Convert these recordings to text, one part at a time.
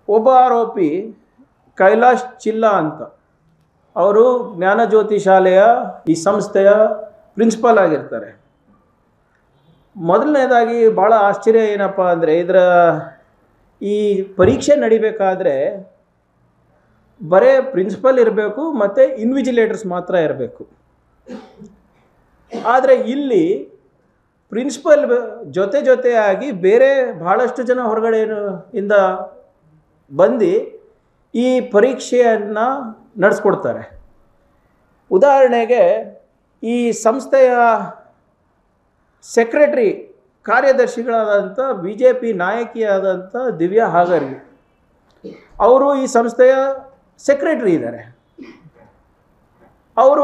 ಒಬ್ಬ ಆರೋಪಿ ಕೈಲಾಶ್ ಚಿಲ್ಲಾ ಅಂತ ಅವರು ಜ್ಞಾನಜ್ಯೋತಿ ಶಾಲೆಯ ಈ ಸಂಸ್ಥೆಯ ಪ್ರಿನ್ಸಿಪಾಲ್ ಆಗಿರ್ತಾರೆ ಮೊದಲನೇದಾಗಿ ಭಾಳ ಆಶ್ಚರ್ಯ ಏನಪ್ಪ ಅಂದರೆ ಇದರ ಈ ಪರೀಕ್ಷೆ ನಡಿಬೇಕಾದ್ರೆ ಬರೇ ಪ್ರಿನ್ಸಿಪಲ್ ಇರಬೇಕು ಮತ್ತು ಇನ್ವಿಜಿಲೇಟರ್ಸ್ ಮಾತ್ರ ಇರಬೇಕು ಆದರೆ ಇಲ್ಲಿ ಪ್ರಿನ್ಸಿಪಲ್ ಜೊತೆ ಜೊತೆಯಾಗಿ ಬೇರೆ ಬಹಳಷ್ಟು ಜನ ಹೊರಗಡೆ ಇಂದ ಬಂದು ಈ ಪರೀಕ್ಷೆಯನ್ನು ನಡೆಸ್ಕೊಡ್ತಾರೆ ಉದಾಹರಣೆಗೆ ಈ ಸಂಸ್ಥೆಯ ಸೆಕ್ರೆಟ್ರಿ ಕಾರ್ಯದರ್ಶಿಗಳಾದಂಥ ಬಿ ಜೆ ಪಿ ನಾಯಕಿಯಾದಂಥ ದಿವ್ಯಾ ಹಾಗರ್ಗಿ ಅವರು ಈ ಸಂಸ್ಥೆಯ ಸೆಕ್ರೆಟ್ರಿ ಇದ್ದಾರೆ ಅವರು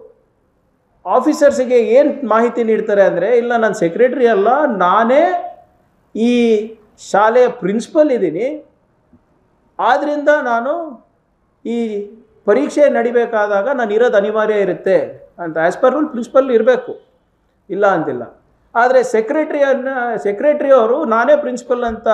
ಆಫೀಸರ್ಸಿಗೆ ಏನು ಮಾಹಿತಿ ನೀಡ್ತಾರೆ ಅಂದರೆ ಇಲ್ಲ ನಾನು ಸೆಕ್ರೆಟ್ರಿ ಅಲ್ಲ ನಾನೇ ಈ ಶಾಲೆಯ ಪ್ರಿನ್ಸಿಪಲ್ ಇದ್ದೀನಿ ಆದ್ದರಿಂದ ನಾನು ಈ ಪರೀಕ್ಷೆ ನಡಿಬೇಕಾದಾಗ ನಾನು ಇರೋದು ಅನಿವಾರ್ಯ ಇರುತ್ತೆ ಅಂತ ಆ್ಯಸ್ ಪರ್ ರೂಲ್ ಪ್ರಿನ್ಸಿಪಲ್ ಇರಬೇಕು ಇಲ್ಲ ಅಂತಿಲ್ಲ ಆದರೆ ಸೆಕ್ರೆಟ್ರಿಯನ್ನು ಸೆಕ್ರೆಟ್ರಿ ಅವರು ನಾನೇ ಪ್ರಿನ್ಸಿಪಲ್ ಅಂತ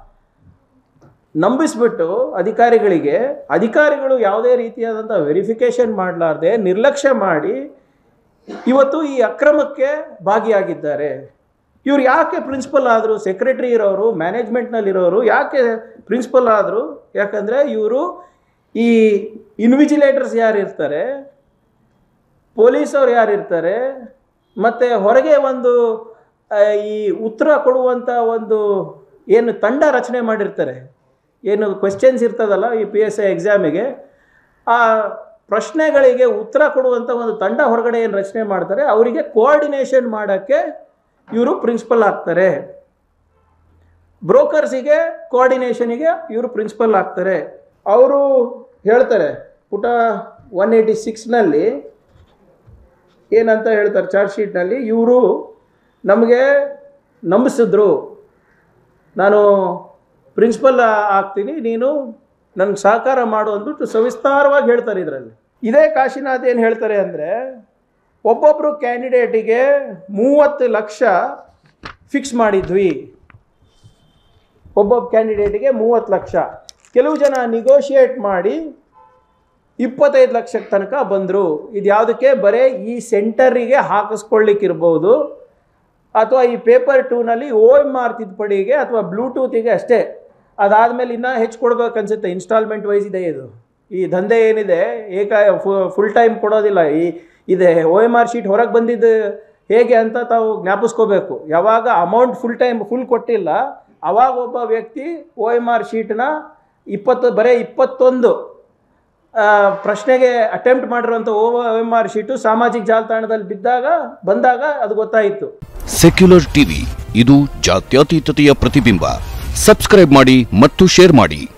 ನಂಬಿಸ್ಬಿಟ್ಟು ಅಧಿಕಾರಿಗಳಿಗೆ ಅಧಿಕಾರಿಗಳು ಯಾವುದೇ ರೀತಿಯಾದಂಥ ವೆರಿಫಿಕೇಷನ್ ಮಾಡಲಾರ್ದೆ ನಿರ್ಲಕ್ಷ್ಯ ಮಾಡಿ ಇವತ್ತು ಈ ಅಕ್ರಮಕ್ಕೆ ಭಾಗಿಯಾಗಿದ್ದಾರೆ ಇವ್ರು ಯಾಕೆ ಪ್ರಿನ್ಸಿಪಲ್ ಆದರು ಸೆಕ್ರೆಟ್ರಿ ಇರೋರು ಮ್ಯಾನೇಜ್ಮೆಂಟ್ನಲ್ಲಿರೋರು ಯಾಕೆ ಪ್ರಿನ್ಸಿಪಲ್ ಆದರು ಯಾಕಂದರೆ ಇವರು ಈ ಇನ್ವಿಜಿಲೇಟರ್ಸ್ ಯಾರು ಇರ್ತಾರೆ ಪೊಲೀಸವ್ರು ಯಾರು ಇರ್ತಾರೆ ಮತ್ತು ಹೊರಗೆ ಒಂದು ಆ, ಈ ಉತ್ತರ ಕೊಡುವಂಥ ಒಂದು ಏನು ತಂಡ ರಚನೆ ಮಾಡಿರ್ತಾರೆ ಏನು ಕ್ವೆಶ್ಚನ್ಸ್ ಇರ್ತದಲ್ಲ ಈ ಪಿ ಎಸ್ ಐ ಎಕ್ಸಾಮಿಗೆ ಆ ಪ್ರಶ್ನೆಗಳಿಗೆ ಉತ್ತರ ಕೊಡುವಂಥ ಒಂದು ತಂಡ ಹೊರಗಡೆ ಏನು ರಚನೆ ಮಾಡ್ತಾರೆ ಅವರಿಗೆ ಕೋಆರ್ಡಿನೇಷನ್ ಮಾಡೋಕ್ಕೆ ಇವರು ಪ್ರಿನ್ಸಿಪಲ್ ಆಗ್ತಾರೆ ಬ್ರೋಕರ್ಸಿಗೆ ಕೋಆರ್ಡಿನೇಷನಿಗೆ ಇವರು ಪ್ರಿನ್ಸಿಪಲ್ ಆಗ್ತಾರೆ ಅವರು ಹೇಳ್ತಾರೆ ಪುಟ ಒನ್ ಏಯ್ಟಿ ಸಿಕ್ಸ್ನಲ್ಲಿ ಏನಂತ ಹೇಳ್ತಾರೆ ಚಾರ್ಜ್ ಶೀಟ್ನಲ್ಲಿ ಇವರು ನಮಗೆ ನಂಬಿಸಿದ್ರು ನಾನು ಪ್ರಿನ್ಸಿಪಲ್ ಆಗ್ತೀನಿ ನೀನು ನನಗೆ ಸಹಕಾರ ಮಾಡು ಅಂದ್ಬಿಟ್ಟು ಸವಿಸ್ತಾರವಾಗಿ ಹೇಳ್ತಾರೆ ಇದರಲ್ಲಿ ಇದೇ ಕಾಶಿನಾಥ್ ಏನು ಹೇಳ್ತಾರೆ ಅಂದರೆ ಒಬ್ಬೊಬ್ಬರು ಕ್ಯಾಂಡಿಡೇಟಿಗೆ ಮೂವತ್ತು ಲಕ್ಷ ಫಿಕ್ಸ್ ಮಾಡಿದ್ವಿ ಒಬ್ಬೊಬ್ಬ ಕ್ಯಾಂಡಿಡೇಟಿಗೆ ಮೂವತ್ತು ಲಕ್ಷ ಕೆಲವು ಜನ ನಿಗೋಷಿಯೇಟ್ ಮಾಡಿ ಇಪ್ಪತ್ತೈದು ಲಕ್ಷಕ್ಕೆ ತನಕ ಬಂದರು ಇದು ಯಾವುದಕ್ಕೆ ಬರೀ ಈ ಸೆಂಟರಿಗೆ ಹಾಕಿಸ್ಕೊಳ್ಳಿಕ್ಕಿರ್ಬೋದು ಅಥವಾ ಈ ಪೇಪರ್ ಟೂನಲ್ಲಿ ಓ ಎಮ್ ಆರ್ ತಿದ್ದುಪಡಿಗೆ ಅಥವಾ ಬ್ಲೂಟೂತಿಗೆ ಅಷ್ಟೇ ಅದಾದಮೇಲೆ ಇನ್ನೂ ಹೆಚ್ಚು ಕೊಡ್ಬೇಕು ಅನ್ಸುತ್ತೆ ಇನ್ಸ್ಟಾಲ್ಮೆಂಟ್ ವೈಸ್ ಇದೆ ಇದು ಈ ದಂಧೆ ಏನಿದೆ ಏಕ ಫುಲ್ ಟೈಮ್ ಕೊಡೋದಿಲ್ಲ ಈ ಇದೆ ಓ ಎಮ್ ಆರ್ ಶೀಟ್ ಹೊರಗೆ ಬಂದಿದ್ದು ಹೇಗೆ ಅಂತ ತಾವು ಜ್ಞಾಪಿಸ್ಕೋಬೇಕು ಯಾವಾಗ ಅಮೌಂಟ್ ಫುಲ್ ಟೈಮ್ ಫುಲ್ ಕೊಟ್ಟಿಲ್ಲ ಅವಾಗ ಒಬ್ಬ ವ್ಯಕ್ತಿ ಓ ಎಮ್ ಆರ್ ಶೀಟ್ನ ಇಪ್ಪತ್ತು ಬರೀ ಇಪ್ಪತ್ತೊಂದು ಆ, ಪ್ರಶ್ನೆಗೆ ಅಟೆಂಪ್ಟ್ ಮಾಡಿರುವಂಥ ಓ ಎಮ್ ಆರ್ ಶೀಟು ಸಾಮಾಜಿಕ ಜಾಲತಾಣದಲ್ಲಿ ಬಿದ್ದಾಗ ಬಂದಾಗ ಅದು ಗೊತ್ತಾಯಿತು ಸೆಕ್ಯುಲರ್ ಟಿವಿ ಇದು ಜಾತ್ಯತೀತತೆಯ ಪ್ರತಿಬಿಂಬ ಸಬ್ಸ್ಕ್ರೈಬ್ ಮಾಡಿ ಮತ್ತು ಶೇರ್ ಮಾಡಿ